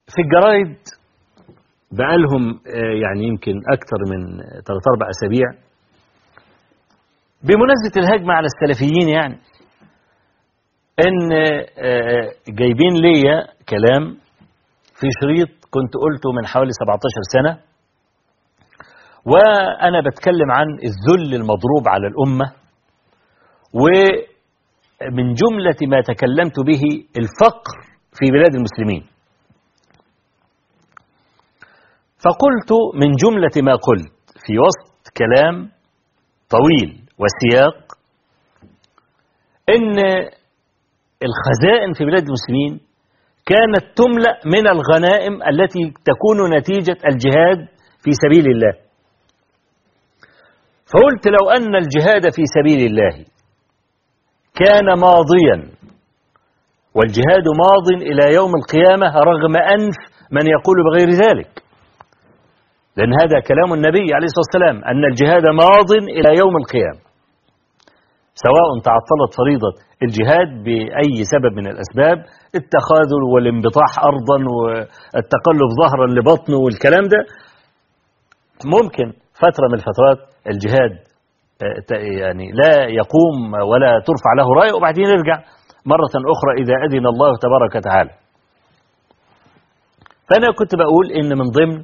في الجرايد بقالهم يعني يمكن أكثر من ثلاث أربع أسابيع بمناسبة الهجمة على السلفيين يعني إن جايبين ليا كلام في شريط كنت قلته من حوالي 17 سنة وأنا بتكلم عن الذل المضروب على الأمة ومن جملة ما تكلمت به الفقر في بلاد المسلمين فقلت من جملة ما قلت في وسط كلام طويل وسياق إن الخزائن في بلاد المسلمين كانت تملأ من الغنائم التي تكون نتيجة الجهاد في سبيل الله فقلت لو أن الجهاد في سبيل الله كان ماضيا والجهاد ماض إلى يوم القيامة رغم أنف من يقول بغير ذلك لأن هذا كلام النبي عليه الصلاة والسلام أن الجهاد ماض إلى يوم القيامة سواء تعطلت فريضة الجهاد بأي سبب من الأسباب التخاذل والانبطاح أرضا والتقلب ظهرا لبطنه والكلام ده ممكن فترة من الفترات الجهاد يعني لا يقوم ولا ترفع له راية وبعدين يرجع مرة أخرى إذا أذن الله تبارك وتعالى فأنا كنت بقول إن من ضمن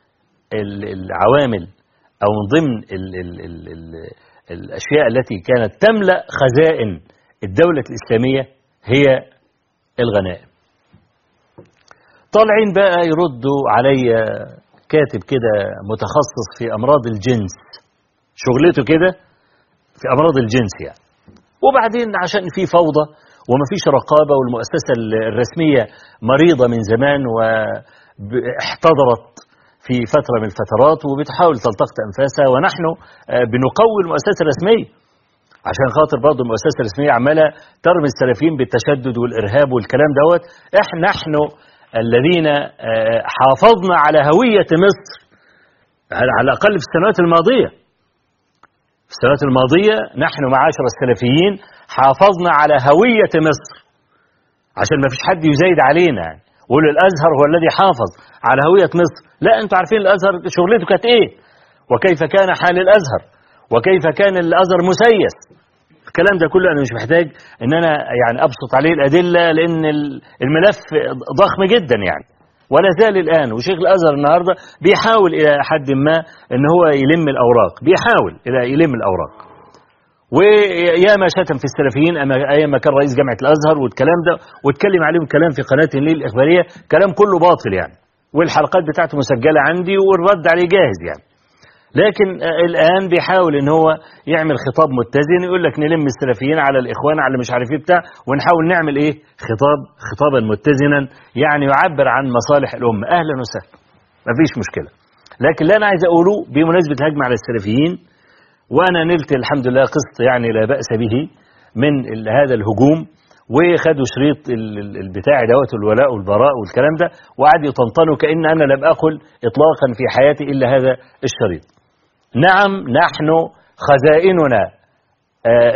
العوامل أو من ضمن ال ال ال ال الأشياء التي كانت تملأ خزائن الدولة الإسلامية هي الغنائم طالعين بقى يردوا علي كاتب كده متخصص في أمراض الجنس شغلته كده في أمراض الجنس يعني وبعدين عشان في فوضى ومفيش رقابة والمؤسسة الرسمية مريضة من زمان واحتضرت في فترة من الفترات وبتحاول تلتقط أنفاسها ونحن بنقوي المؤسسة الرسمية عشان خاطر برضه المؤسسة الرسمية عمالة ترمي السلفيين بالتشدد والإرهاب والكلام دوت احنا نحن الذين حافظنا على هوية مصر على الأقل في السنوات الماضية في السنوات الماضية نحن معاشر السلفيين حافظنا على هوية مصر عشان ما فيش حد يزايد علينا يعني ويقول الأزهر هو الذي حافظ على هوية مصر لا أنتوا عارفين الأزهر شغلته كانت إيه وكيف كان حال الأزهر وكيف كان الأزهر مسيس الكلام ده كله أنا مش محتاج أن أنا يعني أبسط عليه الأدلة لأن الملف ضخم جدا يعني ولا زال الآن وشيخ الأزهر النهاردة بيحاول إلى حد ما أن هو يلم الأوراق بيحاول إلى يلم الأوراق وياما شتم في السلفيين أيام كان رئيس جامعة الأزهر والكلام ده واتكلم عليهم كلام في قناة الليل الإخبارية كلام كله باطل يعني والحلقات بتاعته مسجلة عندي والرد عليه جاهز يعني لكن الآن بيحاول ان هو يعمل خطاب متزن يقول لك نلم السلفيين على الإخوان على مش عارف ايه بتاع ونحاول نعمل ايه خطاب خطابا متزنا يعني يعبر عن مصالح الأمة أهلا وسهلا مفيش مشكلة لكن اللي أنا عايز أقوله بمناسبة الهجمة على السلفيين وأنا نلت الحمد لله قسط يعني لا بأس به من هذا الهجوم وخدوا شريط البتاع دوت الولاء والبراء والكلام ده وقعدوا يطنطنوا كأن أنا لم أقل إطلاقا في حياتي إلا هذا الشريط نعم نحن خزائننا آآ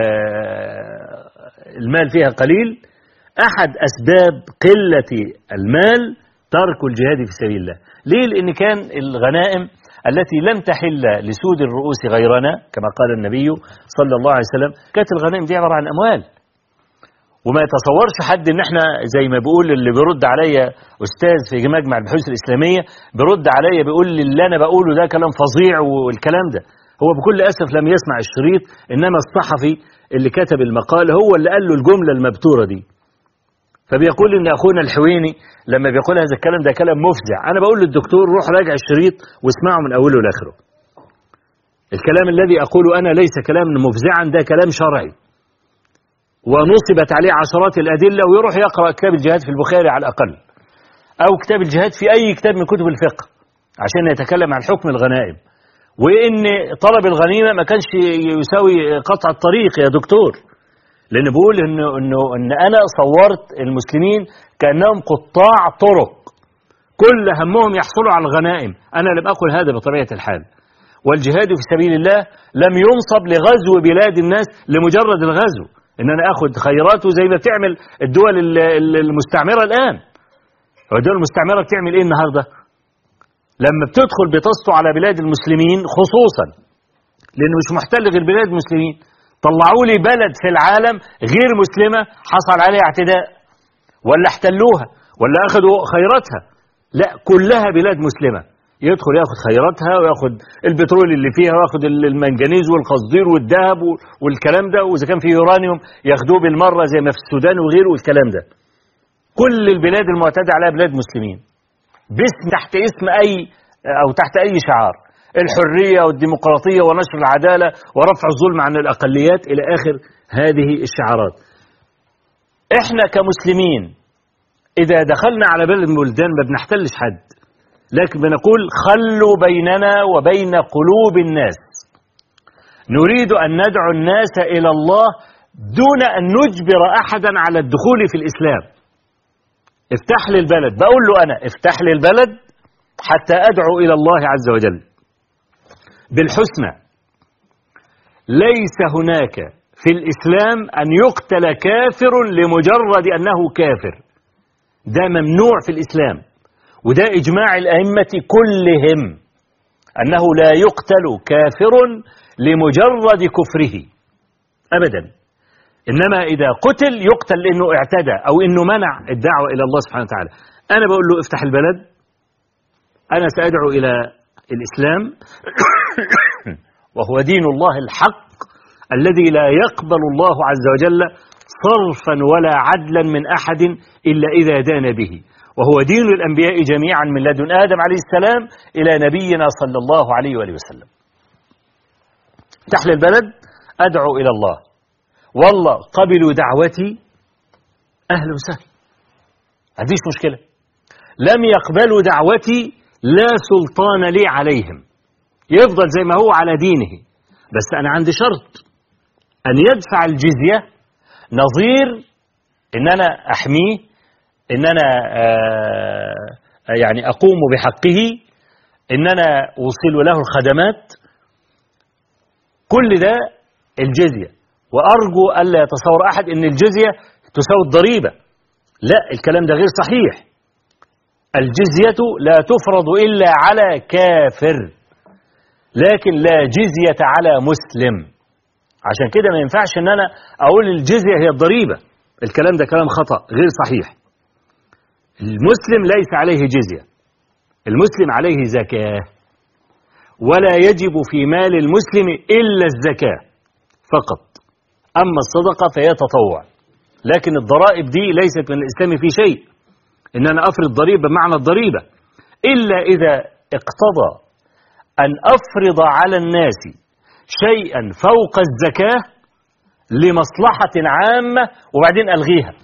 آآ المال فيها قليل أحد أسباب قلة المال ترك الجهاد في سبيل الله ليه لأن كان الغنائم التي لم تحل لسود الرؤوس غيرنا كما قال النبي صلى الله عليه وسلم كانت الغنائم دي عبارة عن أموال وما يتصورش حد ان احنا زي ما بيقول اللي بيرد عليا استاذ في مجمع البحوث الاسلاميه بيرد عليا بيقول لي اللي انا بقوله ده كلام فظيع والكلام ده هو بكل اسف لم يسمع الشريط انما الصحفي اللي كتب المقال هو اللي قال له الجمله المبتوره دي فبيقول ان اخونا الحويني لما بيقول هذا الكلام ده كلام مفزع انا بقول للدكتور روح راجع الشريط واسمعه من اوله لاخره الكلام الذي اقوله انا ليس كلام مفزعا ده كلام شرعي ونصبت عليه عشرات الأدلة ويروح يقرأ كتاب الجهاد في البخاري على الأقل أو كتاب الجهاد في أي كتاب من كتب الفقه عشان يتكلم عن حكم الغنائم وإن طلب الغنيمة ما كانش يساوي قطع الطريق يا دكتور لأن بقول إنه إنه إن أنا صورت المسلمين كأنهم قطاع طرق كل همهم يحصلوا على الغنائم أنا لم أقل هذا بطبيعة الحال والجهاد في سبيل الله لم ينصب لغزو بلاد الناس لمجرد الغزو ان انا اخد خيراته زي ما بتعمل الدول المستعمرة الان الدول المستعمرة بتعمل ايه النهاردة لما بتدخل بتسطو على بلاد المسلمين خصوصا لانه مش محتل غير بلاد المسلمين طلعوا لي بلد في العالم غير مسلمة حصل عليها اعتداء ولا احتلوها ولا اخذوا خيراتها لا كلها بلاد مسلمة يدخل ياخد خيراتها وياخد البترول اللي فيها وياخد المنجنيز والقصدير والذهب والكلام ده واذا كان في يورانيوم ياخدوه بالمره زي ما في السودان وغيره والكلام ده كل البلاد المعتدى عليها بلاد مسلمين باسم تحت اسم اي او تحت اي شعار الحريه والديمقراطيه ونشر العداله ورفع الظلم عن الاقليات الى اخر هذه الشعارات احنا كمسلمين اذا دخلنا على بلد من البلدان ما بنحتلش حد لكن بنقول خلوا بيننا وبين قلوب الناس نريد أن ندعو الناس إلى الله دون أن نجبر أحدا على الدخول في الإسلام افتح لي البلد بقول له أنا افتح لي البلد حتى أدعو إلى الله عز وجل بالحسنى ليس هناك في الإسلام أن يقتل كافر لمجرد أنه كافر ده ممنوع في الإسلام وده إجماع الأئمة كلهم أنه لا يقتل كافر لمجرد كفره أبدا إنما إذا قتل يقتل لأنه اعتدى أو إنه منع الدعوة إلى الله سبحانه وتعالى أنا بقول له افتح البلد أنا سأدعو إلى الإسلام وهو دين الله الحق الذي لا يقبل الله عز وجل صرفا ولا عدلا من أحد إلا إذا دان به وهو دين الأنبياء جميعا من لدن آدم عليه السلام إلى نبينا صلى الله عليه وآله وسلم تحل البلد أدعو إلى الله والله قبلوا دعوتي أهلا وسهلا هذه مشكلة لم يقبلوا دعوتي لا سلطان لي عليهم يفضل زي ما هو على دينه بس أنا عندي شرط أن يدفع الجزية نظير إن أنا أحميه إن أنا يعني أقوم بحقه إن أنا أوصل له الخدمات كل ده الجزية وأرجو ألا يتصور أحد أن الجزية تساوي الضريبة لا الكلام ده غير صحيح الجزية لا تفرض إلا على كافر لكن لا جزية على مسلم عشان كده ما ينفعش ان انا اقول الجزية هي الضريبة الكلام ده كلام خطأ غير صحيح المسلم ليس عليه جزية المسلم عليه زكاة ولا يجب في مال المسلم إلا الزكاة فقط أما الصدقة فهي تطوع لكن الضرائب دي ليست من الإسلام في شيء إن أنا أفرض ضريبة بمعنى الضريبة إلا إذا اقتضى أن أفرض على الناس شيئا فوق الزكاة لمصلحة عامة وبعدين ألغيها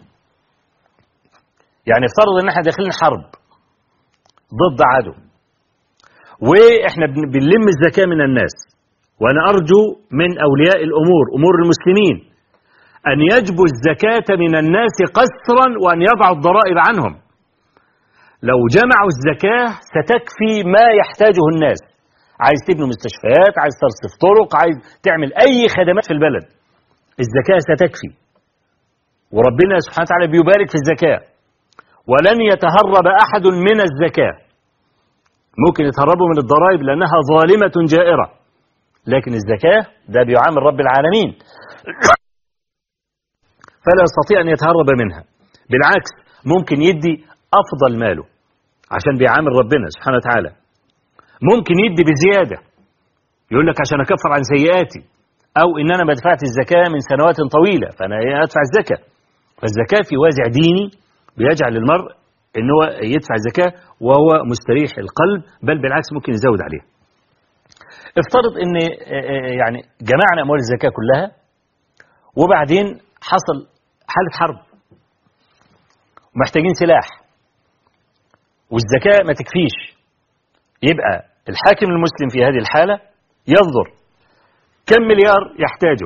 يعني افترض ان احنا داخلين حرب ضد عدو واحنا بنلم الزكاة من الناس وانا ارجو من اولياء الامور امور المسلمين ان يجبوا الزكاة من الناس قسرا وان يضعوا الضرائب عنهم لو جمعوا الزكاة ستكفي ما يحتاجه الناس عايز تبني مستشفيات عايز ترصف طرق عايز تعمل اي خدمات في البلد الزكاة ستكفي وربنا سبحانه وتعالى بيبارك في الزكاه ولن يتهرب أحد من الزكاة ممكن يتهربوا من الضرائب لأنها ظالمة جائرة لكن الزكاة ده بيعامل رب العالمين فلا يستطيع أن يتهرب منها بالعكس ممكن يدي أفضل ماله عشان بيعامل ربنا سبحانه وتعالى ممكن يدي بزيادة يقول لك عشان أكفر عن سيئاتي أو إن أنا ما دفعت الزكاة من سنوات طويلة فأنا أدفع الزكاة فالزكاة في وازع ديني بيجعل المرء ان هو يدفع الزكاة وهو مستريح القلب بل بالعكس ممكن يزود عليه افترض ان يعني جمعنا اموال الزكاة كلها وبعدين حصل حالة حرب ومحتاجين سلاح والزكاة ما تكفيش يبقى الحاكم المسلم في هذه الحالة ينظر كم مليار يحتاجه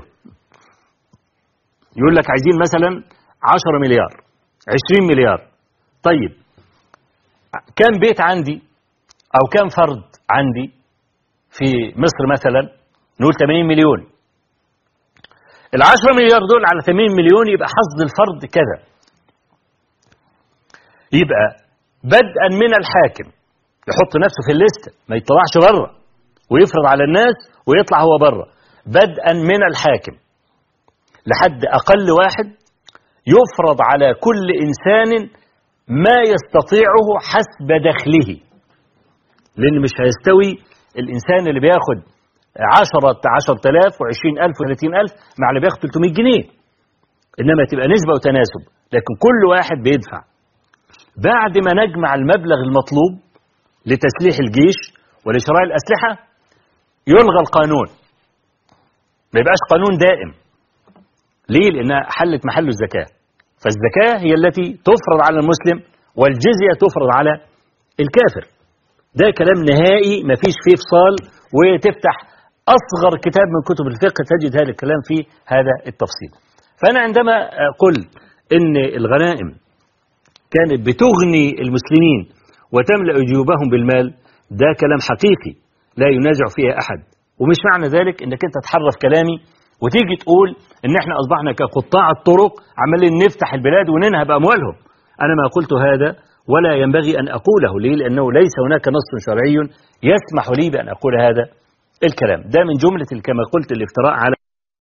يقول لك عايزين مثلا 10 مليار 20 مليار طيب كم بيت عندي أو كم فرد عندي في مصر مثلا نقول 80 مليون ال 10 مليار دول على 80 مليون يبقى حصد الفرد كذا يبقى بدءا من الحاكم يحط نفسه في الليستة ما يطلعش بره ويفرض على الناس ويطلع هو بره بدءا من الحاكم لحد أقل واحد يفرض على كل إنسان ما يستطيعه حسب دخله لأن مش هيستوي الإنسان اللي بياخد عشرة عشر تلاف وعشرين ألف وثلاثين ألف مع اللي بياخد 300 جنيه إنما تبقى نسبة وتناسب لكن كل واحد بيدفع بعد ما نجمع المبلغ المطلوب لتسليح الجيش ولشراء الأسلحة يلغى القانون ما يبقاش قانون دائم ليه؟ لأنها حلت محل الزكاة فالزكاة هي التي تفرض على المسلم والجزية تفرض على الكافر ده كلام نهائي ما فيش فيه فصال وتفتح أصغر كتاب من كتب الفقه تجد هذا الكلام في هذا التفصيل فأنا عندما قلت إن الغنائم كانت بتغني المسلمين وتملأ جيوبهم بالمال ده كلام حقيقي لا ينازع فيها أحد ومش معنى ذلك انك انت تحرف كلامي وتيجي تقول ان احنا اصبحنا كقطاع الطرق عمالين نفتح البلاد وننهب اموالهم انا ما قلت هذا ولا ينبغي ان اقوله ليه لانه ليس هناك نص شرعي يسمح لي بان اقول هذا الكلام ده من جمله كما قلت الافتراء على